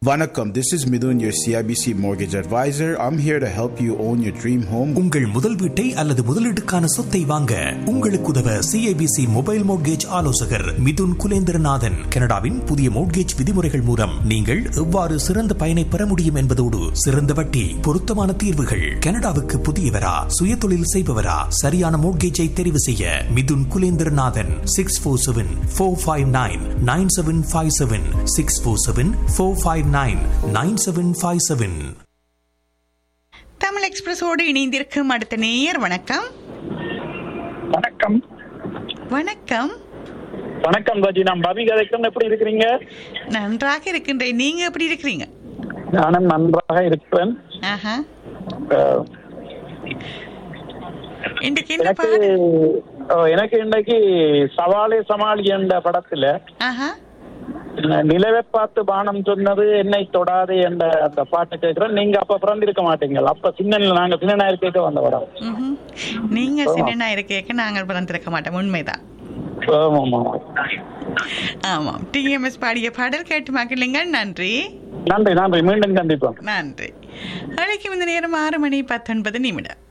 Vanakkam, this is Midun, your CIBC mortgage advisor. I'm here to help you own your dream home. உங்கள் முதல் வீட்டை அல்லது முதலீட்டுக்கான சொத்தை வாங்க உங்களுக்கு உதவ சிஐபிசி மொபைல் மோட்கேஜ் ஆலோசகர் மிதுன் குலேந்திரநாதன் கனடாவின் புதிய மோட்கேஜ் விதிமுறைகள் மூலம் நீங்கள் எவ்வாறு சிறந்த பயனை பெற முடியும் என்பதோடு சிறந்த வட்டி பொருத்தமான தீர்வுகள் கனடாவுக்கு புதியவரா சுயதொழில் செய்பவரா சரியான மோட்கேஜை தெரிவு செய்ய Mithun Kulendranathan six four seven four five nine nine seven five seven six four seven four five nine nine seven five seven Tamil எக்ஸ்பிரஸோடு இணைந்திருக்கும் அடுத்த நேயர் வணக்கம் வணக்கம் வணக்கம் வணக்கம் ராஜி நான் பவி கதைக்கம் எப்படி இருக்கிறீங்க நன்றாக இருக்கின்றேன் நீங்க எப்படி இருக்கிறீங்க நானும் நன்றாக இருப்பேன் ஆஹா அஹ், இன்றைக்கு என்ன எனக்கு பாடு அஹ், எனக்கு இன்றைக்கு சவாலே சமாளி என்ற படத்துல ஆஹா நிலவை பார்த்து பானம் சொன்னது என்னை தொடாதே என்ற அந்த பாட்டு கேட்கிறேன் நீங்க அப்ப பிறந்திருக்க மாட்டீங்க அப்ப சின்ன நாங்க சின்ன நாயர் கேட்க வந்த படம் ம்ஹும். நீங்க சின்ன இருக்க நாங்கள் பிறந்திருக்க மாட்டோம் உண்மைதான் ஆமா, ஆமா, ஆமா. ஆமாம் டிஎம்எஸ் பாடிய பாடல் கேட்டு மகிழுங்கள் நன்றி நன்றி நன்றி மீண்டும் கண்டிப்பா நன்றி அழைக்கும் இந்த நேரம் ஆறு மணி பத்தொன்பது நிமிடம்